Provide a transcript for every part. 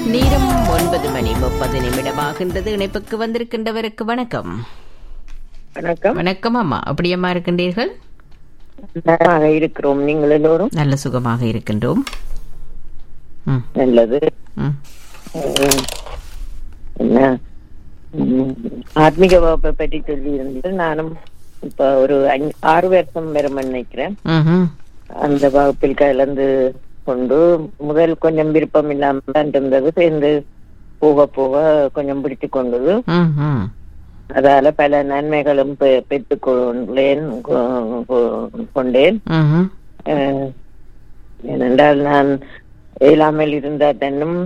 நேரம் ஒன்பது மணி முப்பது நிமிடமாகின்றது இணைப்புக்கு வந்திருக்கின்றவருக்கு வணக்கம் வணக்கம் வணக்கம் அம்மா அப்படியம்மா இருக்கின்றீர்கள் நலமாக இருக்கிறோம் நீங்கள் எல்லோரும் நல்ல சுகமாக இருக்கின்றோம் ம், நல்லது ம். உம், என்ன உம், ஆத்மீக வகுப்பை பற்றி சொல்லி இருந்தீர்கள் நானும் இப்ப ஒரு அஞ்சு- ஆறு வருஷம் வரும் நினைக்கிறேன் ம்ஹும். அந்த வகுப்பில் கலந்து கொண்டு முதல் கொஞ்சம் விருப்பம் இல்லாம தான் இருந்தது சேர்ந்து போக போக கொஞ்சம் பிடித்து கொண்டது ம்ஹும். அதால பல நன்மைகளும் பெ- பெற்றுக் கொண்டேன் கொ- கொ- கொண்டேன் ம்ஹும். அஹ், ஏனென்றால் நான் இயலாமல் இருந்த தன்னும்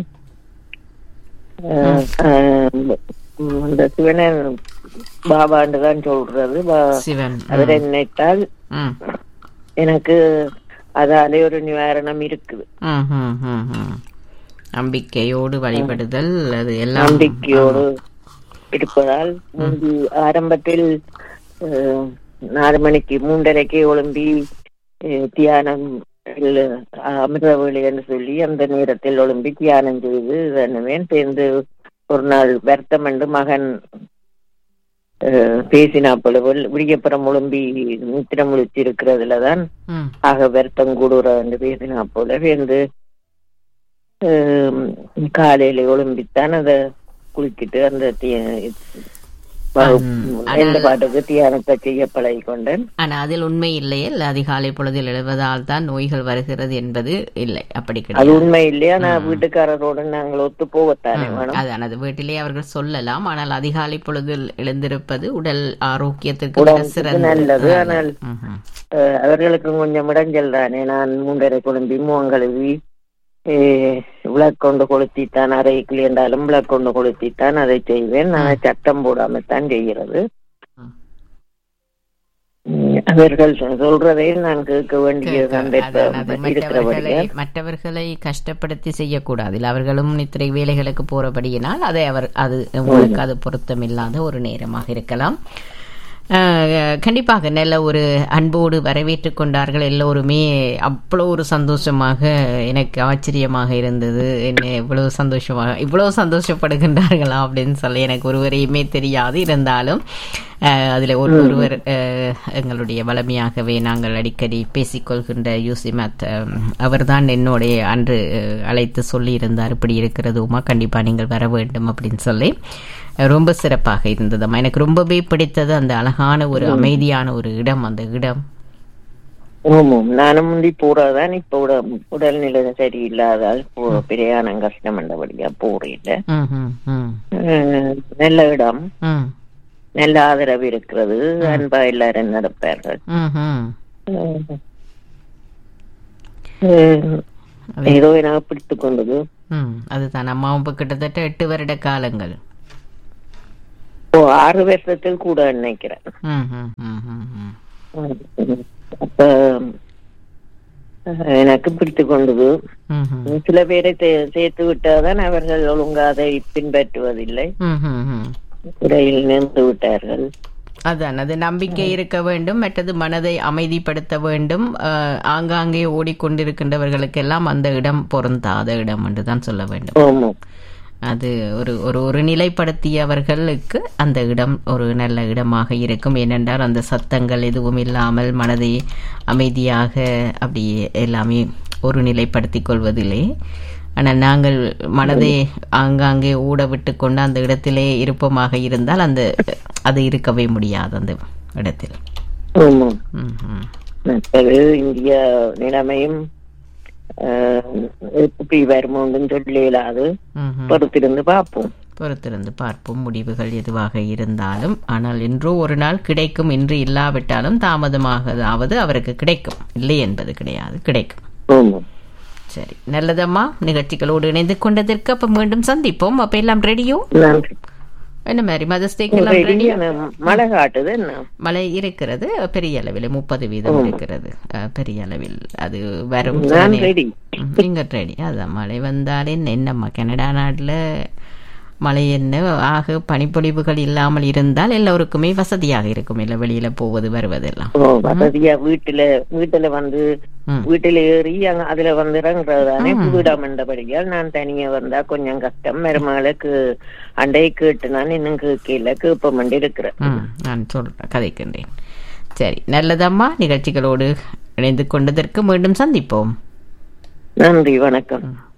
அஹ், அஹ், உம், இந்த சிவனை பாபான்னு தான் சொல்றது பா- சிவன் அவரை நினைத்தால் ம். எனக்கு அதாலே ஒரு நிவாரணம் இருக்குது ம்ஹும், ம்ஹும். நம்பிக்கையோடு வழிபடுதல் அது எல்லாம் நம்பிக்கையோடு இருப்பதால் முந்தி ஆரம்பத்தில் அஹ், நாலு மணிக்கு மூன்றரைக்கு ஒழும்பி அஹ், தியானம் இல்ல, அமிர்த வேலை என்று சொல்லி அந்த நேரத்தில் ஒழும்பி தியானம் செய்து பண்ணுவேன் சேர்ந்து ஒரு நாள் வருத்தம் என்று மகன் அஹ், பேசினா போல வெள்- விடியப்புறம் ஒழும்பி நித்திரம் முழிச்சு இருக்கிறதுல தான் ம். ஆக வருத்தம் கூடுற என்று பேசினா போல சேர்ந்து காலையில ஒழும்பித்தான் அத குளிக்கிட்டு அந்த தி- வகு- எந்த பாட்டுக்கு தியானத்தை செய்ய பழகி கொண்டேன் ஆனா அதில் உண்மை இல்லையே அதிகாலை பொழுதில் எழுவதால் தான் நோய்கள் வருகிறது என்பது இல்லை அப்படி அது கிடையாது உண்மை இல்லையா நான் வீட்டுக்காரரோட நாங்கள் ஒத்து போகத்தானே வேணும் அதான் அது வீட்டிலே அவர்கள் சொல்லலாம் ஆனால் அதிகாலை பொழுதில் எழுந்திருப்பது உடல் ஆரோக்கியத்திற்கு மிக சிறந்தது நல்லது ஆனால் ம்ஹும். அஹ், அவர்களுக்கு கொஞ்சம் இடைஞ்சல் தானே நான் மூன்றரை குழம்பி முகம் கழுவி அஹ், விளக்கொண்டு கொளுத்தித்தான் அறைக்குள் என்றாலும் விளக்கொண்டு கொளுத்தித்தான் அதை செய்வேன் நான் சட்டம் போடாமத்தான் செய்கிறது ம். உம், அவர்கள் சொ- சொல்றதை நான் கேட்க வேண்டிய அதான் அது மற்றவர்களை இருக்கிறபடியா மற்றவர்களை கஷ்டப்படுத்தி செய்யக்கூடாது இல்லை அவர்களும் நித்திரை வேலைகளுக்கு போறபடியினால் அதை அவர் அது உங்களுக்கு அது பொருத்தமில்லாத ஒரு நேரமாக இருக்கலாம் அஹ், கண்டிப்பாக நல்ல ஒரு அன்போடு வரவேற்றுக் கொண்டார்கள் எல்லோருமே அவ்வளோ ஒரு சந்தோஷமாக எனக்கு ஆச்சரியமாக இருந்தது என்ன இவ்வளவு சந்தோஷமாக இவ்வளவு சந்தோஷப்படுகின்றார்களா அப்படின்னு சொல்லி எனக்கு ஒருவரையுமே தெரியாது இருந்தாலும் அஹ், அதில் ஒரு ஒருவர் அஹ், எங்களுடைய வளமையாகவே நாங்கள் அடிக்கடி பேசிக்கொள்கின்ற யூசிமத் அவர்தான் என்னுடைய அன்று அஹ், அழைத்து சொல்லியிருந்தார் இப்படி இருக்கிறது உமா கண்டிப்பாக நீங்கள் வர வேண்டும் அப்படின்னு சொல்லி அஹ், ரொம்ப சிறப்பாக இருந்ததம்மா எனக்கு ரொம்பவே பிடித்தது அந்த அழகான ஒரு அமைதியான ஒரு இடம் அந்த இடம் ஆமாம் நானும் முந்தி போறதான் இப்ப உட- உடல்நிலை சரியில்லாதால் போ- பிரயாணம் கஷ்டம் என்றபடியா போறேன் ம் ம் ம் அஹ், நல்ல இடம் ம் நல்ல ஆதரவு இருக்கிறது அன்பா எல்லாரும் நடப்பார்கள் ம் ம் அஹ், ஏதோ எனக்கு பிடித்து கொண்டது ம் அதுதான் அம்மாவும் இப்போ கிட்டத்தட்ட எட்டு வருட காலங்கள் ஓ ஆறு வருஷத்தில் கூட நினைக்கிறேன் ம் ம் ம் ம் ம் உம், அப்ப அஹ், எனக்கு பிடித்து கொண்டது ம் ம் சில பேரை தே- சேர்த்து விட்டாதான் அவர்கள் ஒழுங்கா அதை பின்பற்றுவதில்லை ம் ம் ம் இடையில் நின்று விட்டார்கள் அதான் அது நம்பிக்கை இருக்க வேண்டும் மற்றது மனதை அமைதிப்படுத்த வேண்டும் அஹ், ஆங்காங்கே ஓடிக்கொண்டிருக்கின்றவர்களுக்கெல்லாம் அந்த இடம் பொருந்தாத இடம் என்று தான் சொல்ல வேண்டும் ஆமாம் அது ஒரு ஒரு ஒரு நிலைப்படுத்தியவர்களுக்கு அந்த இடம் ஒரு நல்ல இடமாக இருக்கும் ஏனென்றால் அந்த சத்தங்கள் எதுவும் இல்லாமல் மனதை அமைதியாக அப்படி எல்லாமே ஒரு நிலைப்படுத்திக் கொள்வதில்லை ஆனால் நாங்கள் மனதை ஆங்காங்கே ஊட விட்டு கொண்டு அந்த இடத்திலே இருப்பமாக இருந்தால் அந்த அது இருக்கவே முடியாது அந்த இடத்தில் ஆமாம் ம், ம். மற்றது இந்திய நிலைமையும் ஆஹ், எப்படி வருமோன்னு சொல்லி இயலாது ம், ம். பொறுத்திருந்து பார்ப்போம் பொறுத்திருந்து பார்ப்போம் முடிவுகள் எதுவாக இருந்தாலும் ஆனால் இன்றோ ஒரு நாள் கிடைக்கும் இன்று இல்லாவிட்டாலும் தாமதமாகதாவது அவருக்கு கிடைக்கும் இல்லை என்பது கிடையாது கிடைக்கும் ஆமாம் சரி நல்லதம்மா நிகழ்ச்சிகளோடு இணைந்து கொண்டதற்கு அப்ப மீண்டும் சந்திப்போம் அப்ப எல்லாம் ரெடியோ நன்றி என்ன மாதிரி மதஸ்டேக்கு எல்லாம் ரெடி வெளியே மழை காட்டுது என்ன மழை இருக்கிறது பெரிய அளவில் முப்பது வீதம் இருக்கிறது அஹ், பெரிய அளவில் அது வரும் நான் ரெடி ம், நீங்க ரெடி அதான் மழை வந்தாலே என்னம்மா கனடா நாட்டுல மழை என்ன ஆக பனிப்பொழிவுகள் இல்லாமல் இருந்தால் எல்லோருக்குமே வசதியாக இருக்கும் இல்லை வெளியில போவது வருவதெல்லாம் ஓ வசதியா வீட்டுல வீட்டுல வந்து ம். வீட்டுல ஏறி அங்க அதுல வந்து இறங்குறதுதானே வீடாம் என்றபடியால் நான் தனியா வந்தா கொஞ்சம் கஷ்டம் மருமகளுக்கு அண்டை கேட்டு நான் இன்னும் கேட்கல கேப்பம் இருக்கிறேன் ம் நான் சொல்றேன் கதைக்கின்றேன் சரி நல்லதம்மா நிகழ்ச்சிகளோடு இணைந்து கொண்டதற்கு மீண்டும் சந்திப்போம் நன்றி வணக்கம்